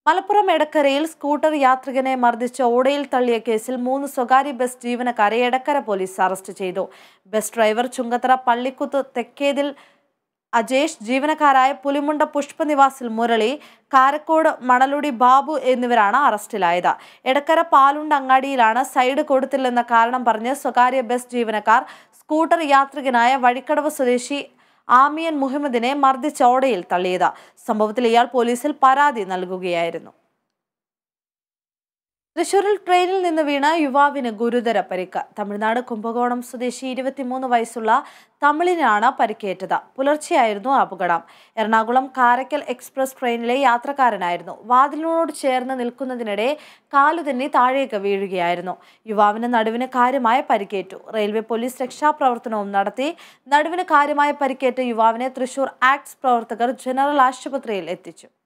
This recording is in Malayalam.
മലപ്പുറം എടക്കരയിൽ സ്കൂട്ടർ യാത്രികനെ മർദ്ദിച്ച് ഓടയിൽ തള്ളിയ കേസിൽ മൂന്ന് സ്വകാര്യ ബസ് ജീവനക്കാരെ എടക്കര പോലീസ് അറസ്റ്റ് ചെയ്തു ബസ് ഡ്രൈവർ ചുങ്കത്തറ പള്ളിക്കുത്ത് തെക്കേതിൽ അജേഷ് ജീവനക്കാരായ പുലിമുണ്ട പുഷ്പനിവാസിൽ മുരളി കാരക്കോട് മണലുടി ബാബു എന്നിവരാണ് അറസ്റ്റിലായത് എടക്കര പാലുണ്ട് അങ്ങാടിയിലാണ് സൈഡ് കൊടുത്തില്ലെന്ന കാരണം പറഞ്ഞ് സ്വകാര്യ ബസ് ജീവനക്കാർ സ്കൂട്ടർ യാത്രികനായ വഴിക്കടവ് സ്വദേശി ആമിയൻ മുഹമ്മദിനെ മർദ്ദിച്ച ഓടയിൽ തള്ളിയത് സംഭവത്തിൽ ഇയാൾ പോലീസിൽ പരാതി നൽകുകയായിരുന്നു തൃശൂരിൽ ട്രെയിനിൽ നിന്ന് വീണ യുവാവിന് ഗുരുതര പരിക്ക് തമിഴ്നാട് കുംഭകോണം സ്വദേശി ഇരുപത്തിമൂന്ന് വയസ്സുള്ള തമിഴിനാണ് പരിക്കേറ്റത് പുലർച്ചെയായിരുന്നു അപകടം എറണാകുളം കാരക്കൽ എക്സ്പ്രസ് ട്രെയിനിലെ യാത്രക്കാരനായിരുന്നു വാതിലിനോട് ചേർന്ന് നിൽക്കുന്നതിനിടെ കാലുതന്നി താഴേക്ക് വീഴുകയായിരുന്നു യുവാവിന് നടുവിന് കാര്യമായ പരിക്കേറ്റു റെയിൽവേ പോലീസ് രക്ഷാപ്രവർത്തനവും നടത്തി നടുവിന് കാര്യമായ പരിക്കേറ്റ യുവാവിനെ തൃശൂർ ആക്ട്സ് പ്രവർത്തകർ ജനറൽ ആശുപത്രിയിൽ എത്തിച്ചു